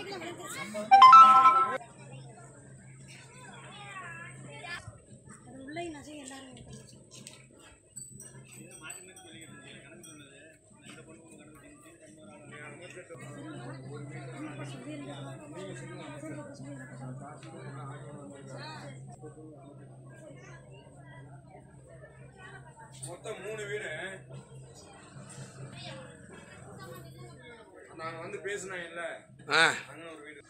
உள்ளே நசை எல்லாரும் மொத்தம் மூணு வீடு நாங்க வந்து பேசினோம் இல்ல ஆ அங்க ஒரு வீடு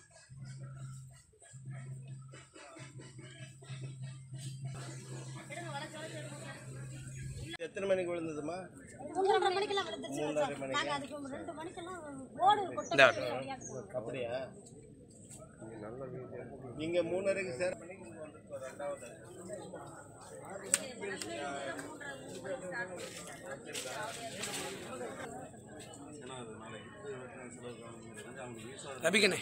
எத்தனை மணிக்கு விழுந்ததுமா மூன்றரை மணிக்கெல்லாம் விழுந்துருச்சு சார். நாங்க அதுக்கு ரெண்டு மணிக்கெல்லாம் ஓடு கொட்டை இந்த கொட்டி அப்படியா இங்க மூணரைக்கு சேர மணிக்கு இங்க வந்துருக்கோம் ரெண்டாவது ரபிகண்ணே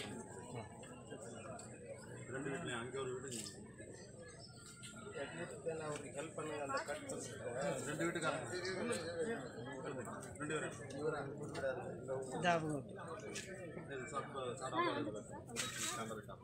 அவருக்கு ஹெல்ப் பண்ணுங்க அந்த கட் ரெண்டு வீட்டுக்காரங்க ரெண்டு பேரும் இது சாப்பிட சாப்பிட கேமரா ஷாப்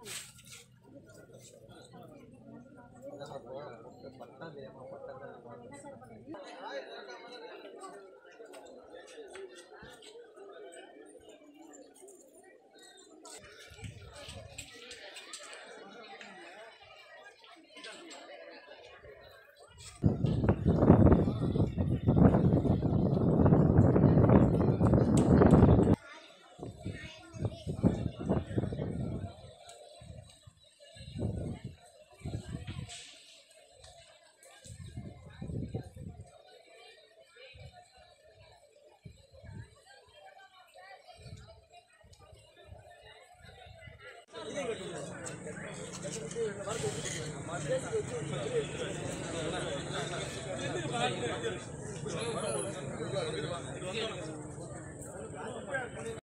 ஆ